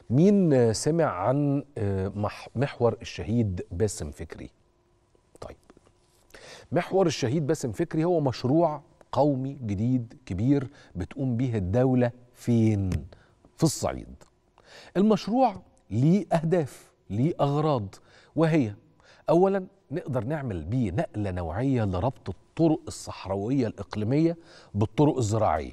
مين سمع عن محور الشهيد باسم فكري طيب محور الشهيد باسم فكري هو مشروع قومي جديد كبير بتقوم به الدولة فين في الصعيد المشروع ليه أهداف ليه أغراض وهي أولا نقدر نعمل بيه نقلة نوعية لربط الطرق الصحراوية الإقليمية بالطرق الزراعية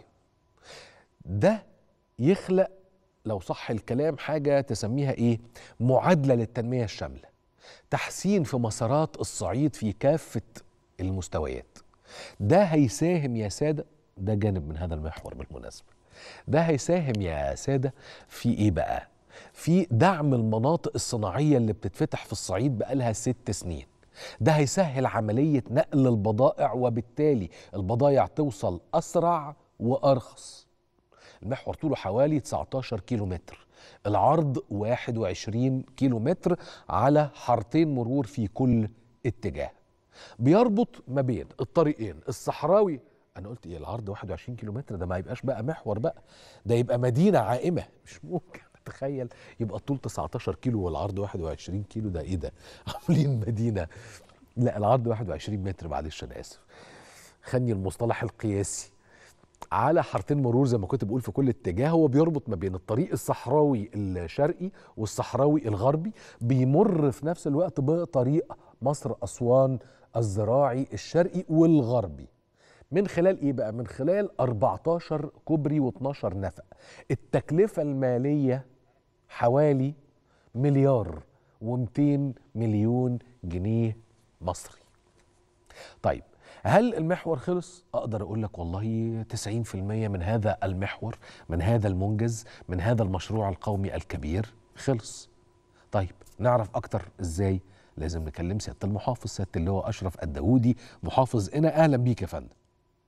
ده يخلق لو صح الكلام حاجة تسميها إيه معادلة للتنمية الشاملة تحسين في مسارات الصعيد في كافة المستويات ده هيساهم يا سادة ده جانب من هذا المحور بالمناسبة ده هيساهم يا سادة في إيه بقى في دعم المناطق الصناعية اللي بتتفتح في الصعيد بقالها ست سنين ده هيسهل عملية نقل البضائع وبالتالي البضائع توصل أسرع وأرخص المحور طوله حوالي 19 كيلو متر العرض 21 كيلو متر على حارتين مرور في كل اتجاه بيربط ما بين الطريقين الصحراوي انا قلت ايه العرض 21 كيلو متر ده ما يبقاش بقى محور بقى ده يبقى مدينه عائمه مش ممكن تخيل يبقى الطول 19 كيلو والعرض 21 كيلو ده ايه ده عاملين مدينه لا العرض 21 متر معلش انا اسف خلني المصطلح القياسي على حارتين مرور زي ما كنت بقول في كل اتجاه هو بيربط ما بين الطريق الصحراوي الشرقي والصحراوي الغربي بيمر في نفس الوقت بطريق مصر اسوان الزراعي الشرقي والغربي من خلال ايه بقى من خلال 14 كوبري و12 نفق التكلفه الماليه حوالي مليار و200 مليون جنيه مصري طيب هل المحور خلص؟ أقدر أقول لك والله 90% من هذا المحور من هذا المنجز من هذا المشروع القومي الكبير خلص طيب نعرف أكتر إزاي؟ لازم نكلم سيادة المحافظ سيادة اللي هو أشرف الداودي محافظ هنا أهلا بيك يا فندم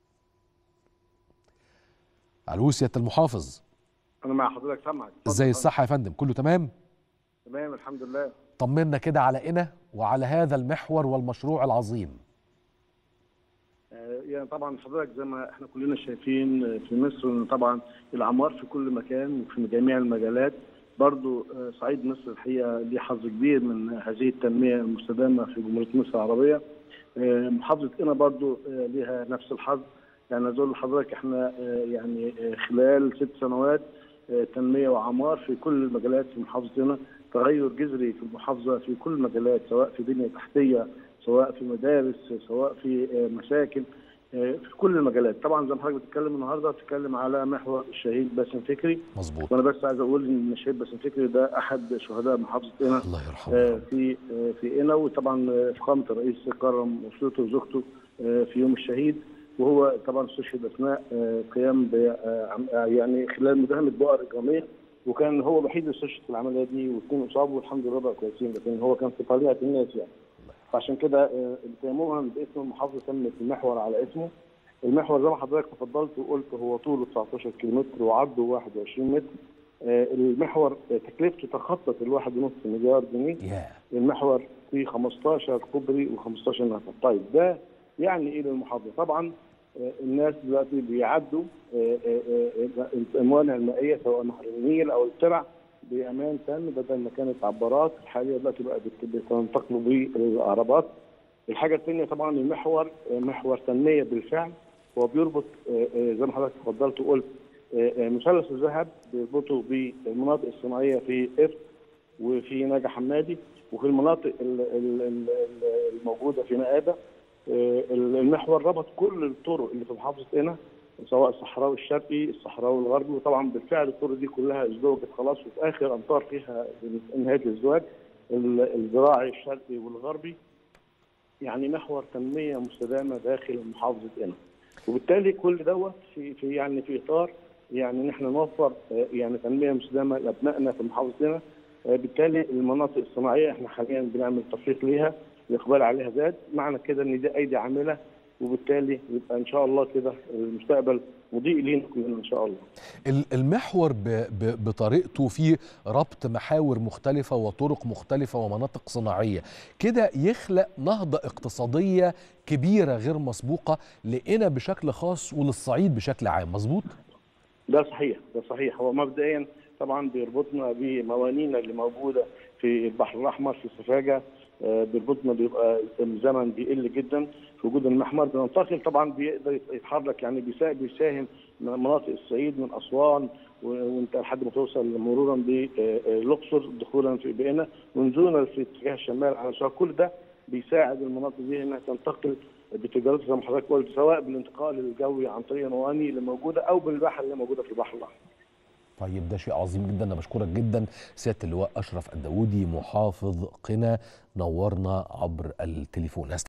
ألو سيادة المحافظ أنا مع حضرتك سامعك إزاي الصحة يا فندم كله تمام؟ تمام الحمد لله طمنا كده على قنا وعلى هذا المحور والمشروع العظيم يعني طبعا حضرتك زي ما احنا كلنا شايفين في مصر ان طبعا العمار في كل مكان وفي جميع المجالات برضو صعيد مصر الحقيقه ليه حظ كبير من هذه التنميه المستدامه في جمهوريه مصر العربيه محافظه قنا برضو ليها نفس الحظ يعني اقول لحضرتك احنا يعني خلال ست سنوات تنميه وعمار في كل المجالات في محافظه قنا تغير جذري في المحافظه في كل المجالات سواء في بنيه تحتيه سواء في مدارس سواء في مساكن في كل المجالات طبعا زي ما حضرتك بتتكلم النهارده بتتكلم على محور الشهيد باسم فكري مظبوط وانا بس عايز اقول ان الشهيد باسم فكري ده احد شهداء محافظه قنا الله يرحمه في في قنا وطبعا فخامه الرئيس كرم اسرته وزوجته في يوم الشهيد وهو طبعا استشهد اثناء قيام ب يعني خلال مداهمه بؤر اجراميه وكان هو الوحيد اللي استشهد في العمليه دي واثنين اصابوا والحمد لله بقوا كويسين لكن هو كان في طبيعه الناس يعني فعشان كده تيممها باسم المحافظه تمت المحور على اسمه المحور زي ما حضرتك تفضلت وقلت هو طوله 19 كيلومتر وعرضه 21 متر المحور تكلفته تخطت ال 1.5 مليار جنيه yeah. المحور فيه 15 كوبري و15 نفق طيب ده يعني ايه للمحافظه؟ طبعا الناس دلوقتي بيعدوا الموانئ المائيه سواء نهر النيل او الترع بامان تام بدل ما كانت عبارات الحاليه دلوقتي بقى بتنتقلوا بالعربات الحاجه الثانيه طبعا المحور محور تنميه بالفعل هو بيربط زي ما حضرتك اتفضلت وقلت مثلث الذهب بيربطه بالمناطق الصناعيه في قفط وفي نجا حمادي وفي المناطق الموجوده في نقابه المحور ربط كل الطرق اللي في محافظه قنا سواء الصحراوي الشرقي الصحراوي الغربي وطبعا بالفعل الطرق دي كلها ازدوجت خلاص وفي اخر امتار فيها نهايه الازدواج الزراعي الشرقي والغربي يعني محور تنميه مستدامه داخل محافظه قنا وبالتالي كل دوت في في يعني في اطار يعني نحن نوفر يعني تنميه مستدامه لابنائنا في محافظه قنا بالتالي المناطق الصناعيه احنا حاليا بنعمل تفريق ليها الاقبال عليها زاد معنى كده ان دي ايدي عامله وبالتالي يبقى ان شاء الله كده المستقبل مضيء لينا كلنا ان شاء الله. المحور ب ب بطريقته فيه ربط محاور مختلفه وطرق مختلفه ومناطق صناعيه، كده يخلق نهضه اقتصاديه كبيره غير مسبوقه لقنا بشكل خاص وللصعيد بشكل عام، مظبوط؟ ده صحيح ده صحيح هو مبدئيا طبعا بيربطنا بموانينا اللي موجوده في البحر الاحمر في سفاجه آه، بيربطنا بيبقى الزمن بيقل جدا في وجود المحمر بننتقل طبعا بيقدر يتحرك يعني بيسا- بيساهم من مناطق الصعيد من اسوان و- وانت لحد ما توصل مرورا بالاقصر دخولا في بقنا ونزولا في اتجاه الشمال على شرق كل ده بيساعد المناطق دي انها تنتقل بتجارتها زي ما حضرتك قلت سواء بالانتقال الجوي عن طريق المواني اللي موجوده او بالباحه اللي موجوده في البحر الاحمر. طيب ده شيء عظيم جدا انا بشكرك جدا سياده اللواء اشرف الداودي محافظ قنا نورنا عبر التليفون